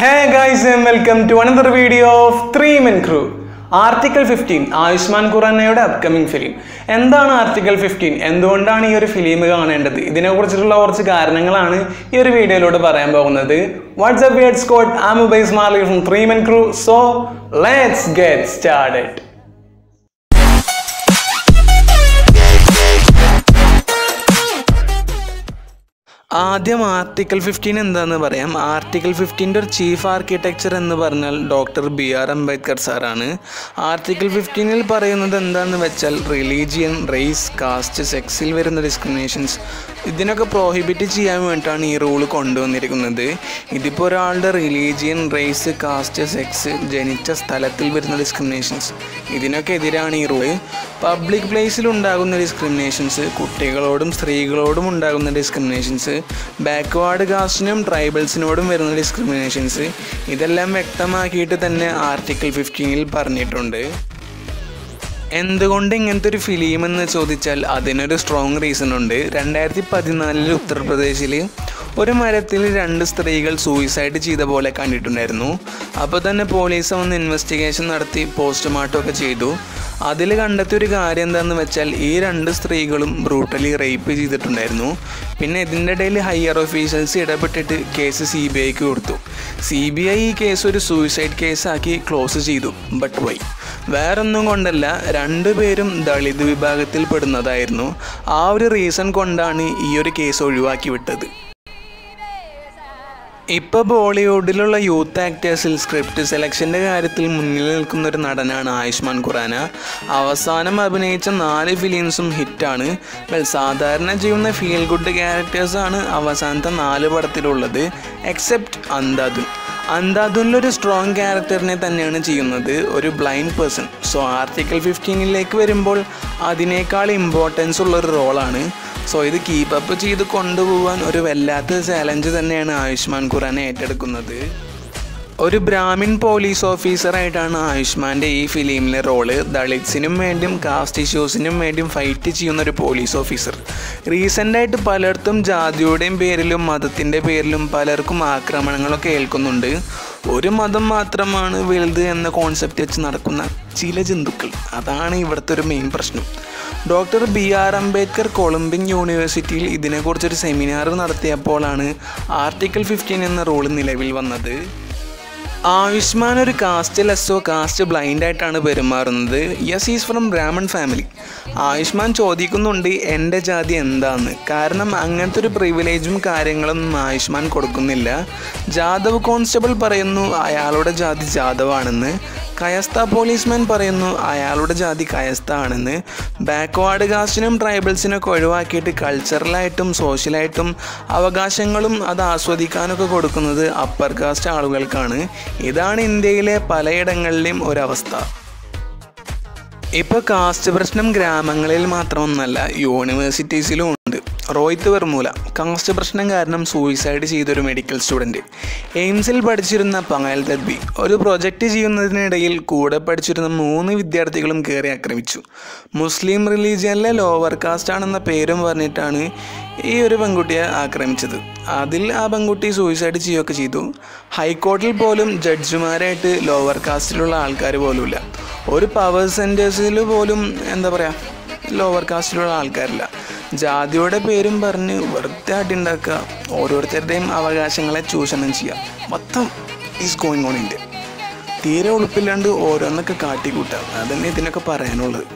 Hey guys and welcome to another video of 3 Men Crew. Article fifteen Ayushmann ഖുറാനയുടെ upcoming film എന്താണ് article fifteen എന്തുകൊണ്ടാണ് ഈ ഒരു film കാണേണ്ടത് ഇതിനെക്കുറിച്ചിട്ടുള്ള കുറച്ച് കാരണങ്ങളാണ് ഈ ഒരു വീഡിയോയിലൂടെ പറയാൻ പോകുന്നത് what's up word squad I'm Ubais Marli from three men crew so let's get started ആദ്യം ആർട്ടിക്കിൾ ഫിഫ്റ്റീൻ എന്താണെന്ന് പറയാം ആർട്ടിക്കിൾ ഫിഫ്റ്റീൻ്റെ ഒരു ചീഫ് ആർക്കിടെക്ചർ എന്ന് പറഞ്ഞാൽ ഡോക്ടർ ബി ആർ അംബേദ്കർ സാറാണ് ആർട്ടിക്കിൾ ഫിഫ്റ്റീനിൽ പറയുന്നത് എന്താണെന്ന് വെച്ചാൽ റിലീജിയൻ റേസ് കാസ്റ്റ് സെക്സിൽ വരുന്ന ഡിസ്ക്രിമിനേഷൻസ് ഇതിനൊക്കെ പ്രോഹിബിറ്റ് ചെയ്യാൻ വേണ്ടിയിട്ടാണ് ഈ റൂൾ കൊണ്ടുവന്നിരിക്കുന്നത് ഇതിപ്പോൾ ഒരാളുടെ റിലീജിയൻ റേസ് കാസ്റ്റ് സെക്സ് ജനിച്ച സ്ഥലത്തിൽ വരുന്ന ഡിസ്ക്രിമിനേഷൻസ് ഇതിനൊക്കെ എതിരാണ് ഈ റൂള് പബ്ലിക് പ്ലേസിൽ ഉണ്ടാകുന്ന ഡിസ്ക്രിമിനേഷൻസ് കുട്ടികളോടും സ്ത്രീകളോടും ഉണ്ടാകുന്ന ഡിസ്ക്രിമിനേഷൻസ് ബാക്ക്വാർഡ് കാസ്റ്റിനും ട്രൈബൽസിനോടും വരുന്ന ഡിസ്ക്രിമിനേഷൻസ് ഇതെല്ലാം വ്യക്തമാക്കിയിട്ട് തന്നെ ആർട്ടിക്കിൾ ഫിഫ്റ്റീനിൽ പറഞ്ഞിട്ടുണ്ട് എന്തുകൊണ്ട് ഇങ്ങനത്തെ ഒരു ഫിലിം എന്ന് ചോദിച്ചാൽ അതിനൊരു സ്ട്രോങ് റീസൺ ഉണ്ട് രണ്ടായിരത്തി പതിനാലിൽ ഉത്തർപ്രദേശിൽ ഒരു മരത്തിൽ രണ്ട് സ്ത്രീകൾ സൂയിസൈഡ് ചെയ്ത പോലെ കണ്ടിട്ടുണ്ടായിരുന്നു അപ്പോൾ തന്നെ പോലീസ് വന്ന് ഇൻവെസ്റ്റിഗേഷൻ നടത്തി പോസ്റ്റ്മോർട്ടം ഒക്കെ ചെയ്തു അതിൽ കണ്ടെത്തിയ ഒരു കാര്യം എന്താണെന്ന് വെച്ചാൽ ഈ രണ്ട് സ്ത്രീകളും ബ്രൂട്ടലി റേപ്പ് ചെയ്തിട്ടുണ്ടായിരുന്നു പിന്നെ ഇതിൻ്റെ ഇടയിൽ ഹയർ ഓഫീസേഴ്സ് ഇടപെട്ടിട്ട് കേസ് സി ബി ഐക്ക് കൊടുത്തു സി ബി ഐ ഈ കേസ് ഒരു സൂയിസൈഡ് കേസാക്കി ക്ലോസ് ചെയ്തു ബട്ട് വൈ വേറൊന്നും കൊണ്ടല്ല രണ്ടുപേരും ദളിത് വിഭാഗത്തിൽ പെടുന്നതായിരുന്നു ആ ഒരു റീസൺ കൊണ്ടാണ് ഈ ഒരു കേസ് ഒഴിവാക്കി വിട്ടത് ഇപ്പോൾ ബോളിവുഡിലുള്ള യൂത്ത് ആക്ടേഴ്സിൽ സ്ക്രിപ്റ്റ് സെലക്ഷൻ്റെ കാര്യത്തിൽ മുന്നിൽ നിൽക്കുന്ന ഒരു നടനാണ് ആയുഷ്മാൻ ഖുറാന അവസാനം അഭിനയിച്ച നാല് ഫിലിംസും ഹിറ്റാണ് വെൽ സാധാരണ ചെയ്യുന്ന ഫീൽ ഗുഡ് ക്യാരക്ടേഴ്സാണ് അവസാനത്തെ നാല് പടത്തിലുള്ളത് എക്സെപ്റ്റ് അന്താദുൻ അന്താദുനിലൊരു സ്ട്രോങ് ക്യാരക്ടറിനെ തന്നെയാണ് ചെയ്യുന്നത് ഒരു ബ്ലൈൻഡ് പേഴ്സൺ സോ ആർട്ടിക്കിൾ ഫിഫ്റ്റീനിലേക്ക് വരുമ്പോൾ അതിനേക്കാൾ ഇമ്പോർട്ടൻസ് ഉള്ളൊരു റോളാണ് സോ ഇത് കീപ്പ് അപ്പ് ചെയ്ത് കൊണ്ടുപോകാൻ ഒരു വല്ലാത്ത ചാലഞ്ച് തന്നെയാണ് ആയുഷ്മാൻ ഖുറാനെ ഏറ്റെടുക്കുന്നത് ഒരു ബ്രാഹ്മിൻ പോലീസ് ഓഫീസറായിട്ടാണ് ആയുഷ്മാൻ്റെ ഈ ഫിലിമിലെ റോള് ദളിത്സിനും വേണ്ടിയും കാസ്റ്റ് ഇഷ്യൂസിനും വേണ്ടിയും ഫൈറ്റ് ചെയ്യുന്ന ഒരു പോലീസ് ഓഫീസർ റീസെൻ്റായിട്ട് പലയിടത്തും ജാതിയുടെയും പേരിലും മതത്തിൻ്റെ പേരിലും പലർക്കും ആക്രമണങ്ങളൊക്കെ ഏൽക്കുന്നുണ്ട് ഒരു മതം മാത്രമാണ് വലുത് എന്ന കോൺസെപ്റ്റ് വെച്ച് നടക്കുന്ന ചില ജന്തുക്കൾ അതാണ് ഇവിടുത്തെ ഒരു മെയിൻ പ്രശ്നം doctor B R Ambedkar Columbia യൂണിവേഴ്സിറ്റിയിൽ ഇതിനെക്കുറിച്ചൊരു സെമിനാർ നടത്തിയപ്പോഴാണ് ആർട്ടിക്കിൾ ഫിഫ്റ്റീൻ എന്ന റൂൾ നിലവിൽ വന്നത് ആയുഷ്മാൻ ഒരു കാസ്റ്റ് ലെസ്സോ കാസ്റ്റ് ബ്ലൈൻഡ് ആയിട്ടാണ് പെരുമാറുന്നത് yes is from Brahmin family Ayushmann ചോദിക്കുന്നുണ്ട് എൻ്റെ ജാതി എന്താന്ന് കാരണം അങ്ങനത്തെ ഒരു പ്രിവിലേജും കാര്യങ്ങളൊന്നും ആയുഷ്മാൻ കൊടുക്കുന്നില്ല ജാദവ് കോൺസ്റ്റബിൾ പറയുന്നു അയാളുടെ ജാതി ജാദവാണെന്ന് കയസ്ത പോലീസ്മാൻ പറയുന്നു അയാളുടെ ജാതി കയസ്ത ആണെന്ന് ബാക്ക്വാർഡ് കാസ്റ്റിനും ട്രൈബൽസിനൊക്കെ ഒഴിവാക്കിയിട്ട് കൾച്ചറലായിട്ടും സോഷ്യലായിട്ടും അവകാശങ്ങളും അത് ആസ്വദിക്കാനൊക്കെ കൊടുക്കുന്നത് അപ്പർ കാസ്റ്റ് ആളുകൾക്കാണ് ഇതാണ് ഇന്ത്യയിലെ പലയിടങ്ങളിലെയും ഒരവസ്ഥ ഇപ്പോൾ കാസ്റ്റ് പ്രശ്നം ഗ്രാമങ്ങളിൽ മാത്രമൊന്നല്ല യൂണിവേഴ്സിറ്റീസിലും ഉണ്ട് റോഹിത് വെർമൂല കാസ്റ്റ് പ്രശ്നം കാരണം സൂയിസൈഡ് ചെയ്തൊരു മെഡിക്കൽ സ്റ്റുഡൻറ്റ് എയിംസിൽ പഠിച്ചിരുന്ന പങ്ങൽ തദ്ബി ഒരു പ്രൊജക്റ്റ് ചെയ്യുന്നതിനിടയിൽ കൂടെ പഠിച്ചിരുന്ന മൂന്ന് വിദ്യാർത്ഥികളും കയറി ആക്രമിച്ചു മുസ്ലിം റിലീജിയനിലെ ലോവർ കാസ്റ്റ് ആണെന്ന പേരും പറഞ്ഞിട്ടാണ് ഈ ഒരു പെൺകുട്ടിയെ ആക്രമിച്ചത് അതിൽ ആ പെൺകുട്ടി സൂയിസൈഡ് ചെയ്യുകയൊക്കെ ചെയ്തു ഹൈക്കോർട്ടിൽ പോലും ജഡ്ജിമാരായിട്ട് ലോവർ കാസ്റ്റിലുള്ള ആൾക്കാർ പോലുമില്ല ഒരു പവർ സെൻറ്റേഴ്സിൽ പോലും എന്താ പറയുക ലോവർ കാസ്റ്റിലുള്ള ആൾക്കാരില്ല ജാതിയുടെ പേരും പറഞ്ഞ് വെറുതെ അടിയുണ്ടാക്കുക ഓരോരുത്തരുടെയും അവകാശങ്ങളെ ചൂഷണം ചെയ്യുക മൊത്തം ഈസ് ഗോയിങ് ഓൺ ഇന്ത്യ തീരെ ഉളുപ്പില്ലാണ്ട് ഓരോന്നൊക്കെ കാട്ടിക്കൂട്ടുക അതന്നെ ഇതിനൊക്കെ പറയാനുള്ളത്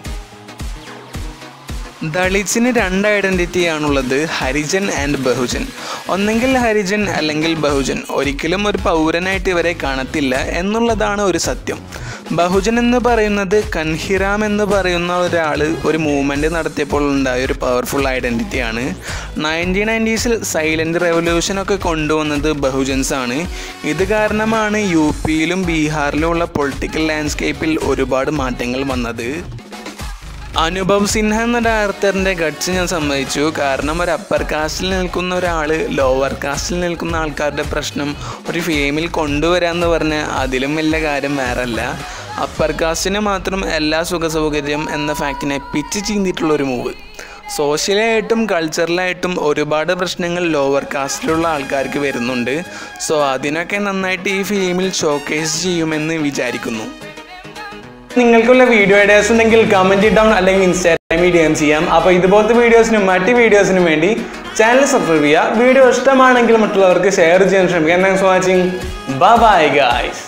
ദളിത്സിന് രണ്ട് ഐഡൻറ്റിറ്റി ആണുള്ളത് ഹരിജൻ ആൻഡ് ബഹുജൻ ഒന്നെങ്കിൽ ഹരിജൻ അല്ലെങ്കിൽ ബഹുജൻ ഒരിക്കലും ഒരു പൗരനായിട്ട് ഇവരെ കാണത്തില്ല എന്നുള്ളതാണ് ഒരു സത്യം ബഹുജൻ എന്ന് പറയുന്നത് കൻഹിറാം എന്ന് പറയുന്ന ഒരാൾ ഒരു മൂവ്മെൻറ്റ് നടത്തിയപ്പോൾ ഉണ്ടായ ഒരു പവർഫുൾ ഐഡൻറ്റിറ്റിയാണ് നയൻറ്റീൻ നയൻറ്റീസിൽ സൈലൻറ്റ് റെവല്യൂഷനൊക്കെ കൊണ്ടുവന്നത് ബഹുജൻസ് ആണ് ഇത് കാരണമാണ് യു പിയിലും ബീഹാറിലും ഉള്ള പൊളിറ്റിക്കൽ ലാൻഡ്സ്കേപ്പിൽ ഒരുപാട് മാറ്റങ്ങൾ വന്നത് അനുഭവ് സിൻഹ എന്ന ഡയറക്ടറിൻ്റെ ഗട്ട്സ് ഞാൻ സമ്മതിച്ചു കാരണം ഒരു അപ്പർ കാസ്റ്റിൽ നിൽക്കുന്ന ഒരാൾ ലോവർ കാസ്റ്റിൽ നിൽക്കുന്ന ആൾക്കാരുടെ പ്രശ്നം ഒരു ഫിലിമിൽ കൊണ്ടുവരാമെന്ന് പറഞ്ഞാൽ അതിലും വലിയ കാര്യം വേറല്ല അപ്പർ കാസ്റ്റിന് മാത്രം എല്ലാ സുഖ സൗകര്യം എന്ന ഫാക്റ്റിനെ പിച്ച് ചീന്തിയിട്ടുള്ള ഒരു മൂവ് സോഷ്യലായിട്ടും കൾച്ചറലായിട്ടും ഒരുപാട് പ്രശ്നങ്ങൾ ലോവർ കാസ്റ്റിലുള്ള ആൾക്കാർക്ക് വരുന്നുണ്ട് സോ അതിനൊക്കെ നന്നായിട്ട് ഈ ഫിലിമിൽ ഷോക്കേസ് ചെയ്യുമെന്ന് വിചാരിക്കുന്നു നിങ്ങൾക്കുള്ള വീഡിയോ ഐഡിയാസ് ഉണ്ടെങ്കിൽ കമൻറ്റ് ഡൗൺ അല്ലെങ്കിൽ ഇൻസ്റ്റാഗ്രാമിൽ ഡി എം ചെയ്യാം അപ്പോൾ ഇതുപോലത്തെ വീഡിയോസിനും മറ്റ് വീഡിയോസിനും വേണ്ടി ചാനൽ സബ്സ്ക്രൈബ് ചെയ്യുക വീഡിയോ ഇഷ്ടമാണെങ്കിൽ മറ്റുള്ളവർക്ക് ഷെയർ ചെയ്യാൻ ശ്രമിക്കാം thanks for watching bye guys